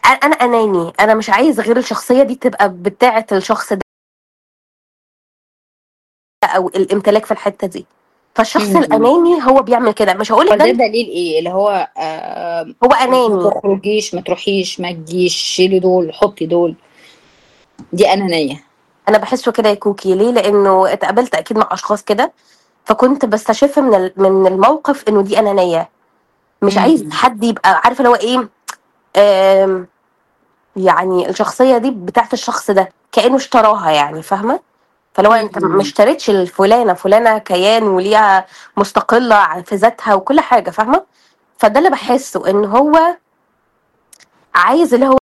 أ- انا اناني انا مش عايز غير الشخصيه دي تبقى بتاعه الشخص ده او الامتلاك في الحته دي فالشخص امم الاناني هو بيعمل كده مش هقول وده ده دليل ايه اللي هو آه هو ما اناني تخرجيش ما تروحيش ما تجيش شيلي دول حطي دول دي انانيه انا بحسه كده يا كوكي ليه لانه اتقابلت اكيد مع اشخاص كده فكنت بستشف من ال- من الموقف انه دي انانيه مش عايز امم حد يبقى عارف اللي هو ايه آم، يعني الشخصيه دي بتاعت الشخص ده كانه اشتراها يعني فاهمه فلو انت ما امم اشتريتش الفلانه فلانه كيان وليها مستقله عن- في ذاتها وكل حاجه فاهمه فده اللي بحسه ان هو عايز اللي هو